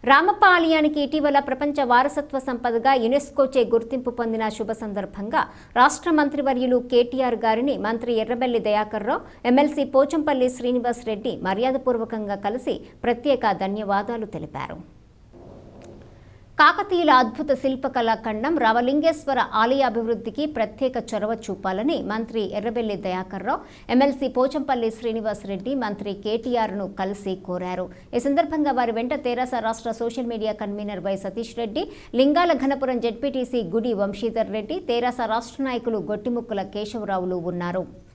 రామప్ప ఆలయానికి ఇటీవల ప్రపంచ వారసత్వ సంపదగా యునెస్కోచే గుర్తింపు పొందిన శుభ సందర్భంగా రాష్ట్ర మంత్రివర్యులు కేటీఆర్ గారిని మంత్రి ఎర్రబెల్లి దయాకర్ రావు ఎమ్మెల్సీ పోచంపల్లి శ్రీనివాస్ రెడ్డి మర్యాదపూర్వకంగా కలిసి ప్రత్యేక ధన్యవాదాలు తెలిపారు కాకతీయుల అద్భుత శిల్పకళా ఖండం రావలింగేశ్వర ఆలయ అభివృద్ధికి ప్రత్యేక చొరవ చూపాలని మంత్రి ఎర్రబెల్లి దయాకర్ రావు ఎమ్మెల్సీ పోచంపల్లి శ్రీనివాస్ రెడ్డి మంత్రి కేటీఆర్ను కలిసి కోరారు ఈ సందర్భంగా వారి వెంట తెరాస రాష్ట్ర social media convener Y Satish Reddy Lingala Ghanapuram ZPTC Gudi Vamshidhar Reddy తెరాస రాష్ట్ర నాయకులు గొట్టిముక్కుల కేశవరావులు ఉన్నారు